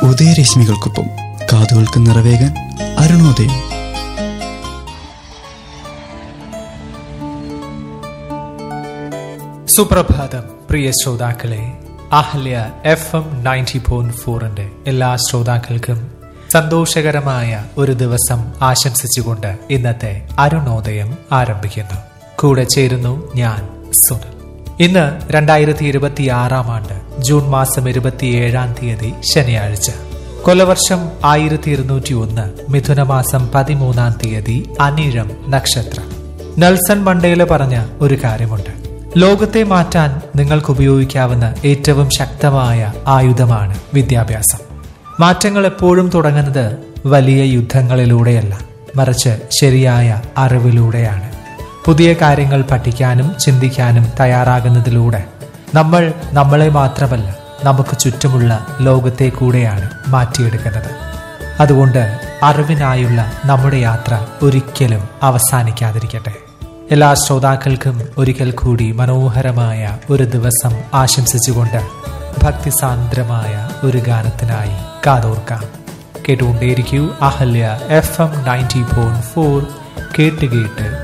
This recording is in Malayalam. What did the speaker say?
ഉദയരശ്മികൾക്കൊപ്പം കാതുകൾക്ക് നിറവേകാൻ അരുണോദയം സുപ്രഭാതം പ്രിയ ശ്രോതാക്കളെ Ahalya F M ninety point ഫോറിന്റെ എല്ലാ ശ്രോതാക്കൾക്കും സന്തോഷകരമായ ഒരു ദിവസം ആശംസിച്ചുകൊണ്ട് ഇന്നത്തെ അരുണോദയം ആരംഭിക്കുന്നു കൂടെ ചേരുന്നു ഞാൻ സുനിൽ ഇന്ന് രണ്ടായിരത്തി ഇരുപത്തി ആറാം ആണ്ട് ജൂൺ മാസം ഇരുപത്തിയേഴാം തീയതി ശനിയാഴ്ച കൊലവർഷം ആയിരത്തി ഇരുന്നൂറ്റി ഒന്ന് മിഥുനമാസം പതിമൂന്നാം തീയതി അനിഴം നക്ഷത്രം നെൽസൺ മണ്ടേല പറഞ്ഞ ഒരു കാര്യമുണ്ട് ലോകത്തെ മാറ്റാൻ നിങ്ങൾക്ക് ഉപയോഗിക്കാവുന്ന ഏറ്റവും ശക്തമായ ആയുധമാണ് വിദ്യാഭ്യാസം മാറ്റങ്ങൾ എപ്പോഴും തുടങ്ങുന്നത് വലിയ യുദ്ധങ്ങളിലൂടെയല്ല മറിച്ച് ശരിയായ അറിവിലൂടെയാണ് പുതിയ കാര്യങ്ങൾ പഠിക്കാനും ചിന്തിക്കാനും തയ്യാറാകുന്നതിലൂടെ നമ്മൾ നമ്മളെ മാത്രമല്ല നമുക്ക് ചുറ്റുമുള്ള ലോകത്തെ കൂടെയാണ് മാറ്റിയെടുക്കുന്നത് അതുകൊണ്ട് അറിവിനായുള്ള നമ്മുടെ യാത്ര ഒരിക്കലും അവസാനിക്കാതിരിക്കട്ടെ എല്ലാ ശ്രോതാക്കൾക്കും ഒരിക്കൽ കൂടി മനോഹരമായ ഒരു ദിവസം ആശംസിച്ചുകൊണ്ട് ഭക്തിസാന്ദ്രമായ ഒരു ഗാനത്തിനായി കാതോർക്കാം കേട്ടുകൊണ്ടേയിരിക്കൂ Ahalya F M ninety four കേട്ട് കേട്ട്